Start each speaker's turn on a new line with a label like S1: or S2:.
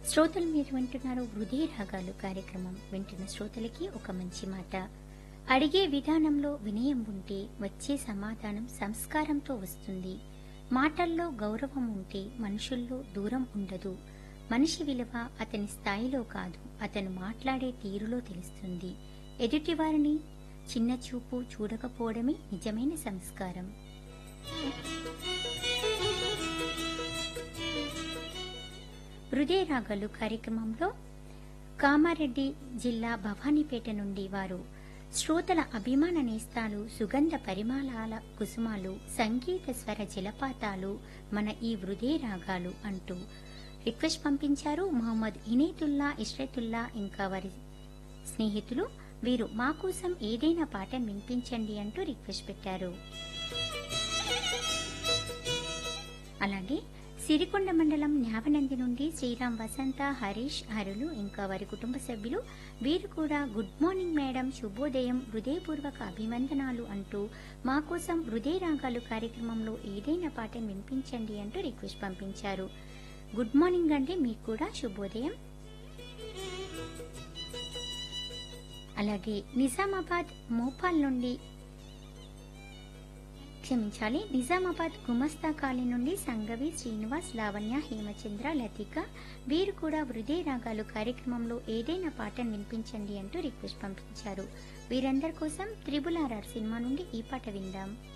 S1: శ్రోతలు మీరు వింటున్నారు హృదయ రాగాలు కార్యక్రమం వింటున్న శ్రోతలకి ఒక మంచి మాట అడిగే విధానంలో వినయం ఉంటే వచ్చే సమాధానం సంస్కారంతో వస్తుంది మాటల్లో గౌరవం ఉంటే మనుషుల్లో దూరం ఉండదు మనిషి విలువ అతని స్థాయిలో కాదు అతను మాట్లాడే తీరులో తెలుస్తుంది ఎదుటివారిని చిన్న చూపు చూడకపోవడమే నిజమైన సంస్కారం హృదయ రాగాలు కార్యక్రమంలో కామారెడ్డి జిల్లా భవానీపేట నుండి వారు శ్రోతల అభిమాన నేస్తాలు సుగంధ పరిమళాల కుసుమాలు సంగీత స్వర జలపాతాలు మన ఈ హృదయ రాగాలు అంటూ రిక్వెస్ట్ పంపించారు మహమ్మద్ ఇనేతుల్లా ఇష్రతుల్లా ఇంకా వారి స్నేహితులు వీరు మా కోసం ఏదైనా పాటను వినిపించండి అంటూ రిక్వెస్ట్ పెట్టారు అలాగే సిరికొండ మండలం న్యావనంది నుండి శ్రీరామ్ వసంత హరీష్ హరులు ఇంకా వారి కుటుంబ సభ్యులు వీరు కూడా గుడ్ మార్నింగ్ మేడం శుభోదయం హృదయపూర్వక అభివందనాలు అంటూ మా కోసం హృదయ రాగాలు కార్యక్రమంలో ఏదైనా పాటను వినిపించండి అంటూ రిక్వెస్ట్ పంపించారు గుడ్ మార్నింగ్ అంటే మీకు కూడా శుభోదయం అలాగే నిజామాబాద్ మోపాల్ నుండి క్షమించాలి నిజామాబాద్ గుమస్తా కాలనీ నుండి సంగవి శ్రీనివాస్ లావణ్య హేమచంద్ర లతిక వీరు కూడా హృదయ రాగాలు కార్యక్రమంలో ఏదైనా పాటను వినిపించండి అంటూ రిక్వెస్ట్ పంపించారు వీరందరి కోసం త్రిబుల్ ఆర్ఆర్ సినిమా నుండి ఈ పాట విందాం